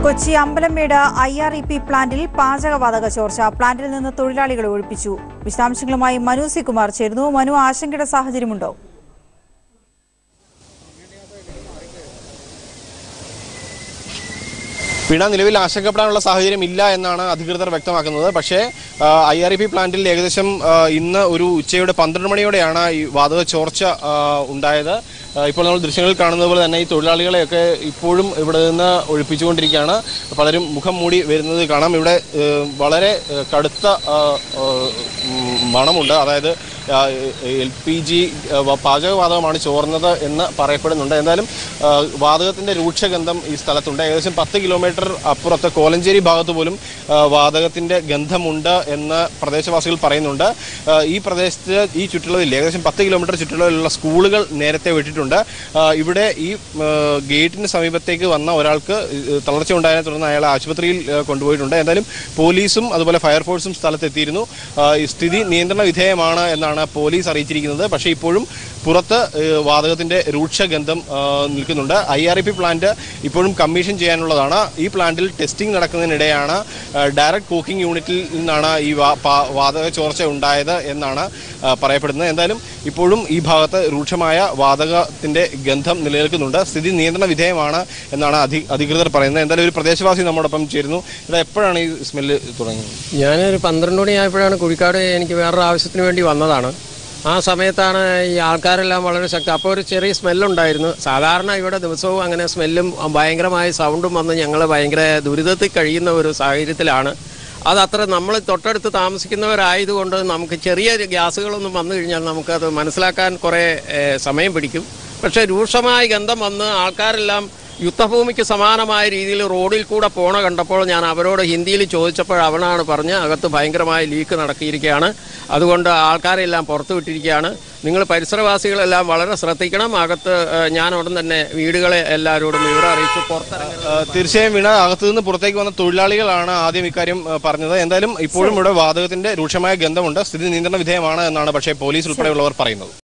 Kochi Ambalamedu I R E P പ്ലാന്റിൽ പാചകവാതക ചോർച്ച പ്ലാന്റിൽ നിന്ന് തൊഴിലാളികളെ ഒഴിപ്പിച്ചു വിശദാംശങ്ങളുമായി മനു സി കുമാർ ചേരുന്നു മനു ആശങ്കയുടെ സാഹചര്യമുണ്ടോ പിണ നിലവിൽ ആശങ്കപ്പെടാനുള്ള സാഹചര്യം ഇല്ല എന്നാണ് അധികൃതർ വ്യക്തമാക്കുന്നത് പക്ഷേ ഐ ആർ ഇ പി പ്ലാന്റിൽ ഏകദേശം ആ, ഇന്ന് ഒരു ഉച്ചയുടെ പന്ത്രണ്ട് മണിയോടെയാണ് ഈ വാതക ചോർച്ച ആ, ഉണ്ടായത് ആ, ഇപ്പോൾ നമ്മൾ ദൃശ്യങ്ങളിൽ കാണുന്നത് പോലെ തന്നെ ഈ തൊഴിലാളികളെയൊക്കെ ഇപ്പോഴും ഇവിടെ നിന്ന് ഒഴിപ്പിച്ചുകൊണ്ടിരിക്കുകയാണ് പലരും മുഖം മൂടി വരുന്നത് കാണാം ഇവിടെ ഏ, വളരെ ഏ, കടുത്ത ആ, ആ, ഉം, മണമുണ്ട് അതായത് എൽ പി ജി പാചകവാതകമാണ് ചോർന്നത് എന്ന് പറയപ്പെടുന്നുണ്ട് എന്തായാലും ആ, വാതകത്തിന്റെ രൂക്ഷഗന്ധം ഈ സ്ഥലത്തുണ്ട് ഏകദേശം പത്ത് കിലോമീറ്റർ അപ്പുറത്ത് കോലഞ്ചേരി ഭാഗത്ത് പോലും ആ, വാതകത്തിന്റെ ഗന്ധമുണ്ട് എന്ന് പ്രദേശവാസികൾ പറയുന്നുണ്ട് ആ, ഈ പ്രദേശത്ത് ഈ ചുറ്റുള്ളതിൽ ഏകദേശം പത്ത് കിലോമീറ്റർ ചുറ്റുള്ളതിലുള്ള സ്കൂളുകൾ നേരത്തെ വിട്ടിട്ടുണ്ട് ആ, ഇവിടെ ഈ ആ, ഗേറ്റിന് സമീപത്തേക്ക് വന്ന ഒരാൾക്ക് ഏഹ്, തളർച്ച ഉണ്ടായതിനെ തുടർന്ന് അയാളെ ആശുപത്രിയിൽ ഏഹ്, കൊണ്ടുപോയിട്ടുണ്ട് എന്തായാലും പോലീസും അതുപോലെ ഫയർഫോഴ്സും സ്ഥലത്തെത്തിയിരുന്നു ആ, ഈ സ്ഥിതി നിയന്ത്രണ വിധേയമാണ് എന്നാണ് പോലീസ് അറിയിച്ചിരിക്കുന്നത് പക്ഷേ ഇപ്പോഴും പുറത്ത് ഏഹ്, വാതകത്തിന്റെ രൂക്ഷഗന്ധം ആ, നിൽക്കുന്നുണ്ട് I R E P plant ഇപ്പോഴും കമ്മീഷൻ ചെയ്യാനുള്ളതാണ് ഈ പ്ലാന്റിൽ ടെസ്റ്റിംഗ് നടക്കുന്നതിനിടെയാണ് ഡയറക്ട് കുക്കിംഗ് യൂണിറ്റിൽ നിന്നാണ് ഈ വാ- പാ- വാതക ചോർച്ച ഉണ്ടായത് എന്നാണ് ആ, പറയപ്പെടുന്നത് എന്തായാലും ഇപ്പോഴും ഈ ഭാഗത്ത് രൂക്ഷമായ വാതകത്തിന്റെ ഗന്ധം നിലനിൽക്കുന്നുണ്ട് സ്ഥിതി നിയന്ത്രണ വിധേയമാണ് എന്നാണ് അധി- അധികൃതർ പറയുന്നത് എന്തായാലും ഒരു പ്രദേശവാസി നമ്മോടൊപ്പം ചേരുന്നു ഇത് എപ്പോഴാണ് ഈ സ്മെല്ല് തുടങ്ങിയത് ഞാനൊരു പന്ത്രണ്ട് മണിയായപ്പോഴാണ് കുഴിക്കാട് എനിക്ക് വേറൊരു ആവശ്യത്തിന് വേണ്ടി വന്നതാണ് ആ സമയത്താണ് ഈ ആൾക്കാരെല്ലാം വളരെ ശക്തി അപ്പോൾ ഒരു ചെറിയ സ്മെല്ലുണ്ടായിരുന്നു സാധാരണ ഇവിടെ ദിവസവും അങ്ങനെ സ്മെല്ലും ഭയങ്കരമായ സൗണ്ടും വന്ന് ഞങ്ങൾ ഭയങ്കര ദുരിതത്തിൽ കഴിയുന്ന ഒരു സാഹചര്യത്തിലാണ് അതത്ര നമ്മൾ തൊട്ടടുത്ത് താമസിക്കുന്നവരായതുകൊണ്ട് നമുക്ക് ചെറിയ ഗ്യാസുകളൊന്നും വന്നു കഴിഞ്ഞാൽ നമുക്കത് മനസ്സിലാക്കാൻ കുറേ ഏഹ്, സമയം പിടിക്കും പക്ഷേ രൂക്ഷമായ ഗന്ധം വന്ന് ആൾക്കാരെല്ലാം യുദ്ധഭൂമിക്ക് സമാനമായ രീതിയിൽ റോഡിൽ കൂടെ പോണ കണ്ടപ്പോൾ ഞാൻ അവരോട് ഹിന്ദിയിൽ ചോദിച്ചപ്പോൾ അവനാണ് പറഞ്ഞ് അകത്ത് ഭയങ്കരമായ ലീക്ക് നടക്കിയിരിക്കുകയാണ് അതുകൊണ്ട് ആൾക്കാരെല്ലാം പുറത്തു വിട്ടിരിക്കുകയാണ് നിങ്ങൾ പരിസരവാസികളെല്ലാം വളരെ ശ്രദ്ധിക്കണം അകത്ത് ഏഹ്, ഞാൻ ഉടൻ തന്നെ വീടുകളെ എല്ലാവരോടും വിവരം അറിയിച്ചു പുറത്തിറങ്ങരുത് ആ, തീർച്ചയായും വീണ അകത്തു നിന്ന് പുറത്തേക്ക് വന്ന തൊഴിലാളികളാണ് ആദ്യം ഇക്കാര്യം ആ, പറഞ്ഞത് എന്തായാലും ഇപ്പോഴും ഇവിടെ വാതകത്തിന്റെ രൂക്ഷമായ ഗന്ധമുണ്ട് സ്ഥിതി നിയന്ത്രണ വിധേയമാണ് എന്നാണ് പക്ഷേ പോലീസ് ഉൾപ്പെടെയുള്ളവർ പറയുന്നത്